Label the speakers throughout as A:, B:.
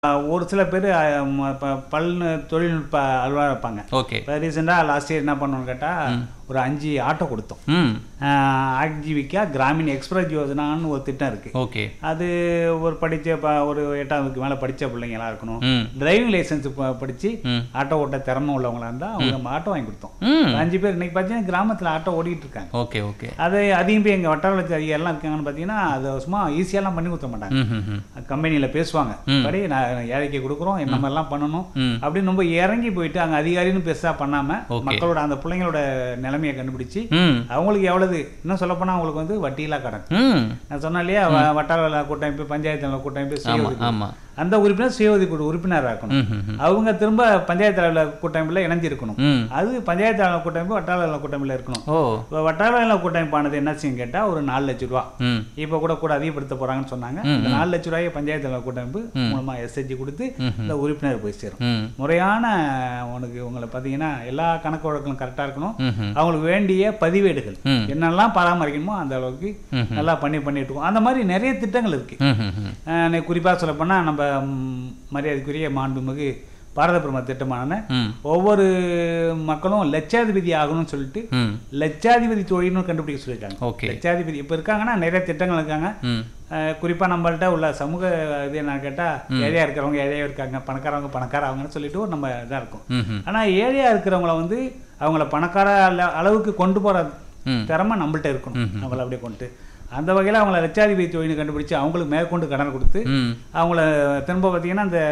A: ஒரு சில பேர் பல் தொழில்நுட்ப அலுவலராக இருப்பாங்க
B: ஓகே
A: இப்போ ரீசெண்டாக லாஸ்ட் இயர் என்ன பண்ணோம்னு கேட்டால் ஒரு அஞ்சு ஆட்டோ கொடுத்தோம்
B: ம்
A: ஆக்ஜீவிகா கிராமின் எக்ஸ்பிரஸ் யோஜனான்னு ஒரு திட்டம் இருக்குது
B: ஓகே
A: அது ஒரு படித்த ப ஒரு எட்டாவதுக்கு மேலே படித்த பிள்ளைங்களா இருக்கணும்
B: ம்
A: டிரைவிங் லைசன்ஸ் படித்து
B: ம்
A: ஆட்டோ ஓட்ட திறமை உள்ளவங்களா இருந்தால் அவங்க ஆட்டோ வாங்கி கொடுத்தோம்
B: ம்
A: ஒரு அஞ்சு பேர் இன்னைக்கு பார்த்தீங்கன்னா கிராமத்தில் ஆட்டோ ஓடிட்டு இருக்காங்க
B: ஓகே ஓகே
A: அது அதிகம் போய் எங்கள் வட்டார வளர்ச்சி அதிகாரிலாம் இருக்காங்கன்னு பார்த்தீங்கன்னா அதை சும்மா ஈஸியாலாம் பண்ணி கொடுத்த மாட்டாங்க
B: ம் ம் ம்
A: கம்பெனியில் பேசுவாங்க
B: ம்.
A: படி நான் ஏழைக்கு கொடுக்குறோம் என்ன மாதிரிலாம் பண்ணணும்
B: ம்
A: அப்படின்னு ரொம்ப இறங்கி போயிட்டு அங்கே அதிகாரின்னு பெருசாக பண்ணாமல்
B: Okay.
A: மக்களோட அந்த பிள்ளைங்களோட நிலைமையை கண்டுபிடிச்சு
B: ம்
A: அவங்களுக்கு எவ்வளவு இன்னும் சொல்லப்போனால் அவங்களுக்கு வந்து வட்டியில்லா கடன்
B: ம்
A: நான் சொன்னேன் இல்லையா வ- வட்டார வள கூட்டமைப்பு பஞ்சாயத்து நல கூட்டமைப்பு சுய
B: ஆமா
A: உதவி
B: ஆமா
A: அந்த உறுப்பினர் சுய உதவி குழு உறுப்பினராக இருக்கணும்
B: ம் ம் ம்
A: அவங்க திரும்ப பஞ்சாயத்து அளவில் கூட்டமைப்பில் இணைஞ்சிருக்கணும்
B: ம்
A: அது பஞ்சாயத்து அளவு கூட்டமைப்பு வட்டார அளவு கூட்டமைப்பில் இருக்கணும்
B: ஓ
A: இப்போ வட்டார அளவு கூட்டமைப்பானது என்ன செய்யும் கேட்டால் ஒரு நாலு லட்ச ரூபா
B: ம்
A: இப்போ கூட கூட அதிகப்படுத்த போறாங்கன்னு சொன்னாங்க இந்த நாலு லட்ச ரூபாயை பஞ்சாயத்து அளவு கூட்டமைப்பு மூலமா எஸ்ஹெச்ஜி கொடுத்து இந்த உறுப்பினர் போய் சேரும்
B: ம்
A: முறையான உனக்கு உங்களை பார்த்தீங்கன்னா எல்லா கணக்கு வழக்கம் கரெக்டாக இருக்கணும்
B: ம் ம்
A: அவங்களுக்கு வேண்டிய பதிவேடுகள்
B: ம்.
A: என்னெல்லாம் பராமரிக்கணுமோ அந்த அளவுக்கு
B: ம்ஹும்.
A: நல்லா பண்ணி பண்ணிட்டு இருக்கோம் அந்த மாதிரி நிறைய திட்டங்கள் இருக்கு
B: ம் ம் ம்
A: அஹ் குறிப்பாக சொல்லப்போனால் நம்ம ம், மரியாதைக்குரிய மாண்புமிகு பாரத பிரம்ம திட்டமான
B: ம்
A: ஒவ்வொரு மக்களும் லட்சாதிபதி ஆகணும்னு சொல்லிட்டு
B: ம்
A: லட்சாதிபதி தொழில்னு கண்டுபிடிக்க சொல்லியிருக்காங்க
B: ஓகே
A: லட்சாதிபதி இப்போ இருக்காங்கன்னா நிறைய திட்டங்கள் இருக்காங்க
B: ம்
A: அஹ் குறிப்பா நம்மள்ட்ட உள்ள சமூக இது என்ன கேட்டா ஏழையா இருக்கிறவங்க ஏழையா இருக்காங்க பணக்காரவங்க பணக்காரவங்கன்னு சொல்லிட்டு ஒரு நம்ம இதாக இருக்கும்
B: ம் ம்
A: ஆனா ஏழையா இருக்கிறவங்கள வந்து அவங்கள பணக்கார அள- அளவுக்கு கொண்டு போற
B: ம்.
A: திறமை நம்மள்ட்ட இருக்கணும் அவங்கள அப்படியே கொண்டு அந்த வகையில் அவங்கள லட்சாதிபதி தொழில் கண்டுபிடிச்சு அவங்களுக்கு மேற்கொண்டு கடன் கொடுத்து
B: ம்
A: அவங்கள திரும்ப பார்த்தீங்கன்னா இந்த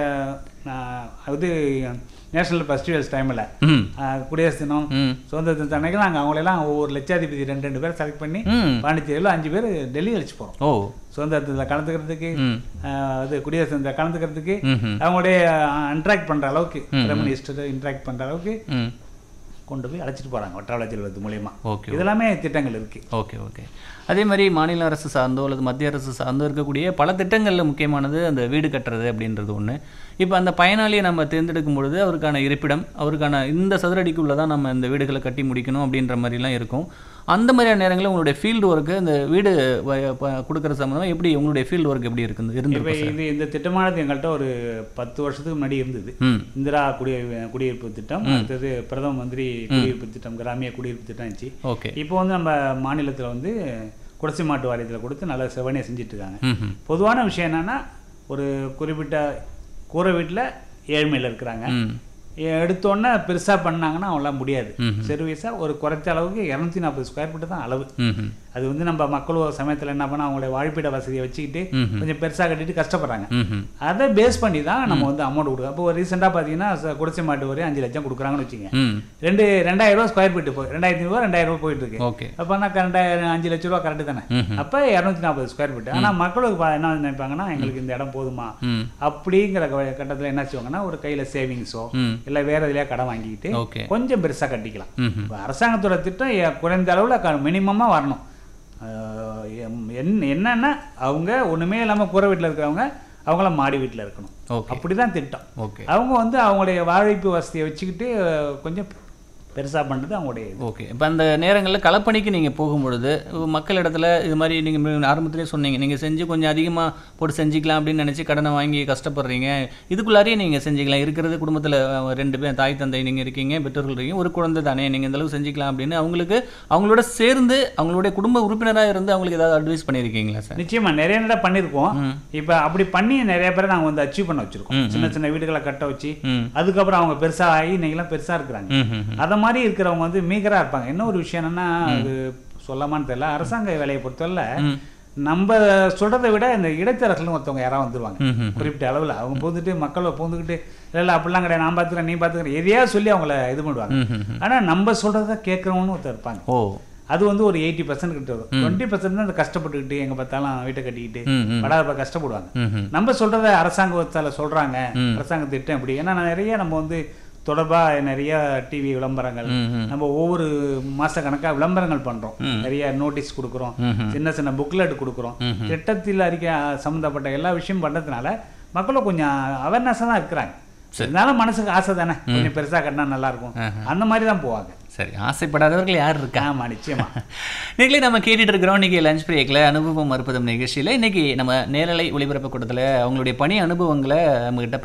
A: அஹ், இது நேஷனல் ஃபெஸ்டிவல்ஸ் டைமில்
B: ம்
A: குடியரசு தினம்
B: ம்
A: சுதந்திர தின அன்னைக்கு நாங்கள் அவங்களெல்லாம் ஒவ்வொரு லட்சாதிபதி ரெண்டு ரெண்டு பேர் செலக்ட் பண்ணி
B: ம்
A: பாண்டிச்சேரியில் அஞ்சு பேர் டெல்லி அழைச்சி போகிறோம்
B: ஓ
A: சுதந்திரத்தில் கலந்துக்கிறதுக்கு
B: ம்
A: ஆஹ் இது குடியரசு தினத்துல கலந்துக்கிறதுக்கு
B: ம் ம்
A: அவங்களுடைய இன்ட்ராக்ட் பண்ற அளவுக்கு பிரைம் மினிஸ்டர் இன்ட்ராக்ட் பண்ற அளவுக்கு
B: ம்
A: கொண்டு போய் அழைச்சிட்டு போறாங்க வட்டார வளர்ச்சி மூலியமா
B: ஓகே
A: இதெல்லாமே திட்டங்கள் இருக்கு
B: ஓகே ஓகே அதே மாதிரி மாநில அரசு சார்ந்தோ அல்லது மத்திய அரசு சார்ந்தோ இருக்கக்கூடிய பல திட்டங்களில் முக்கியமானது அந்த வீடு கட்டுறது அப்படின்றது ஒன்று இப்போ அந்த பயனாளியை நம்ம தேர்ந்தெடுக்கும் பொழுது அவருக்கான இருப்பிடம் அவருக்கான இந்த சதுரடிக்குள்ளே தான் நம்ம இந்த வீடுகளை கட்டி முடிக்கணும் அப்படின்ற மாதிரிலாம் இருக்கும் அந்த மாதிரியான நேரங்களில் உங்களுடைய ஃபீல்டு ஒர்க்கு இந்த வீடு வ- ப- கொடுக்குற சம்மந்தமாக எப்படி உங்களுடைய ஃபீல்டு ஒர்க் எப்படி இருக்குது
A: இப்போ
B: இருந்திருக்கும்
A: இது இந்த திட்டமானது எங்கள்கிட்ட ஒரு பத்து வருஷத்துக்கு முன்னாடி இருந்தது
B: ம்
A: இந்திரா குடிய குடியிருப்பு திட்டம் அடுத்தது பிரதம மந்திரி குடியிருப்பு திட்டம் கிராமிய குடியிருப்பு திட்டம் இருந்துச்சு
B: ஓகே
A: இப்போ வந்து நம்ம மாநிலத்தில் வந்து குடிசை மாட்டு வாரியத்தில் கொடுத்து நல்லா செவனே செஞ்சுட்டு இருக்காங்க
B: ம் ம்
A: பொதுவான விஷயம் என்னன்னா ஒரு குறிப்பிட்ட கூரை வீட்டில் ஏழ்மையில் இருக்கிறாங்க
B: ம்
A: எடுத்தோன்னே பெருசா பண்ணாங்கன்னா அவங்களாம் முடியாது
B: ம்ஹும்.
A: சர்வீஸா ஒரு குறைச்ச அளவுக்கு இரநூத்தி நாற்பது ஸ்கொயர் ஃபீட் தான் அளவு
B: ம் ம்
A: அது வந்து நம்ம மக்கள் ஒரு சமயத்துல என்ன பண்ணா அவங்களுடைய வாழ்ப்பிட வசதியை வச்சுக்கிட்டு
B: ம்ஹும்.
A: கொஞ்சம் பெருசா கட்டிட்டு கஷ்டப்படுறாங்க
B: ம் ம்
A: அதை பேஸ் பண்ணி தான் நம்ம வந்து அமௌண்ட் கொடுக்குறோம் அப்போ ரீசெண்டாக பார்த்தீங்கன்னா ச- குடிசை மாட்டு வரையும் அஞ்சு லட்சம் கொடுக்குறாங்கன்னு வச்சுங்க
B: ம்
A: ரெண்டு ரெண்டாயிரம் ரூபா ஸ்கொயர் ஃபீட் போய் ரெண்டாயிரத்தி ரூபா ரெண்டாயிரம் ரூபா போயிட்டு இருக்கு
B: ஓகே
A: அப்போனா ரெண்டாயிரம் அஞ்சு லட்ச ரூபா கரெக்டு தானே
B: ம் ம்
A: அப்போ இரநூத்தி நாற்பது ஸ்கொயர் ஃபீட் ஆனா மக்களுக்கு பா- என்ன நினைப்பாங்கன்னா எங்களுக்கு இந்த இடம் போதுமா
B: ம்
A: அப்படிங்கிற க- கட்டத்துல என்ன செய்வாங்கன்னா ஒரு கையில சேவிங்ஸோ
B: ம்
A: இல்ல வேற எதுலயா கடன் வாங்கிக்கிட்டு
B: ஓகே
A: கொஞ்சம் பெருசா கட்டிக்கலாம்
B: ம் ம்
A: இப்ப அரசாங்கத்தோட திட்டம் எ- குறைந்த அளவுல மினிமமா வரணும் அஹ் எம்- என்ன என்னன்னா அவங்க ஒண்ணுமே இல்லாம கூரை வீட்டுல இருக்கிறவங்க அவங்கள மாடி வீட்டுல இருக்கணும்
B: ஓகே
A: அப்படிதான் திட்டம்
B: ஓகே
A: அவங்க வந்து அவங்களுடைய வாழ்விப்பு வசதியை வச்சுக்கிட்டு அஹ், கொஞ்சம் பெருசா பண்றது அவங்களுடைய இது.
B: ஓகே இப்போ அந்த நேரங்களில் களப்பணிக்கு நீங்கள் போகும்பொழுது மக்கள் இடத்துல இது மாதிரி நீங்கள் ஆரம்பத்திலே சொன்னீங்க நீங்கள் செஞ்சு கொஞ்சம் அதிகமாக போட்டு செஞ்சுக்கலாம் அப்படின்னு நினச்சி கடனை வாங்கி கஷ்டப்படுறீங்க இதுக்குள்ளாரையே நீங்கள் செஞ்சுக்கலாம் இருக்கிறது குடும்பத்தில் ரெண்டு பேர் தாய் தந்தை நீங்கள் இருக்கீங்க பெற்றோர்கள் இருக்கீங்க ஒரு குழந்தை தானே நீங்கள் இந்த அளவுக்கு செஞ்சுக்கலாம் அப்படின்னு அவங்களுக்கு அவங்களோட சேர்ந்து அவங்களுடைய குடும்ப உறுப்பினராக இருந்து அவங்களுக்கு ஏதாவது அட்வைஸ் பண்ணியிருக்கீங்களா சார்
A: நிச்சயமா நிறைய நேரம் பண்ணியிருக்கோம்
B: ம்
A: இப்ப அப்படி பண்ணி நிறைய பேரை நாங்க வந்து அச்சீவ் பண்ண வச்சிருக்கோம்
B: ம்,
A: சின்ன சின்ன வீடுகளை கட்ட வச்சு
B: ம்
A: அதுக்கப்புறம் அவங்க பெருசா ஆகி இன்னைக்கெல்லாம் பெருசா இருக்கிறாங்க
B: ம் ம் ம்.
A: அத மாதிரி இருக்கிறவங்க வந்து மீகரா இருப்பாங்க என்ன ஒரு விஷயம் என்னன்னா அது சொல்லமான்னு தெரியல அரசாங்க வேலையை பொறுத்தவரை
B: ம்
A: நம்ம சொல்றதை விட இந்த இடைத்தரகர்கள் ஒருத்தவங்க யாராவது வந்துருவாங்க
B: ம் ம்
A: குறிப்பிட்ட அளவுல அவங்க பூந்துட்டு மக்களை பூந்துக்கிட்டு இல்ல இல்ல அப்படிலாம் கிடையாது நான் பாத்துக்கிறேன் நீ பாத்துக்கிறேன் எதையா சொல்லி அவங்கள இது பண்ணுவாங்க
B: ம் ம் ம்.
A: ஆனா நம்ம சொல்றத கேட்கறவனு ஒருத்தர் இருப்பாங்க
B: ஓ
A: அது வந்து ஒரு எயிட்டி பர்சன்ட் கிட்ட வரும் டுவெண்ட்டி பர்சன்ட் தான் இந்த கஷ்டப்பட்டுக்கிட்டு எங்க பார்த்தாலும் வீட்டை கட்டிக்கிட்டு
B: ம் ம்
A: படாத கஷ்டப்படுவாங்க
B: ம் ம்
A: நம்ம சொல்றத அரசாங்கத்தால சொல்றாங்க
B: ம்.
A: அரசாங்க திட்டம் இப்படி ஏன்னா நிறைய நம்ம வந்து தொடர்பா நிறைய டிவி விளம்பரங்கள்
B: ம் ம்
A: நம்ம ஒவ்வொரு மாச கணக்கா விளம்பரங்கள் பண்றோம்
B: ம்.
A: நிறைய நோட்டீஸ் கொடுக்குறோம்
B: ம் ம்
A: சின்ன சின்ன புக்லெட் கொடுக்குறோம்
B: ம்ஹும்.
A: திட்டத்தில் அறிக்கை சம்மந்தப்பட்ட எல்லா விஷயம் பண்றதுனால மக்களும் கொஞ்சம் அவேர்னஸாக தான் இருக்கிறாங்க இருந்தாலும் மனசுக்கு ஆசை தானே கொஞ்சம் பெருசா கட்டினா நல்லா இருக்கும்
B: ஆஹா.
A: அந்த மாதிரி தான் போவாங்க
B: சரி ஆசைப்படாதவர்கள் யார் இருக்கா
A: ஆமா நிச்சயமா
B: நீங்களே நம்ம கேட்டுட்டு இருக்கிறோம் இன்னைக்கு லஞ்ச் பிரேக்கில் அனுபவம் அற்புதம் நிகழ்ச்சியில் இன்னைக்கு நம்ம நேரலை ஒளிபரப்பு கூட்டத்தில் அவங்களுடைய பணி அனுபவங்களை நம்மகிட்ட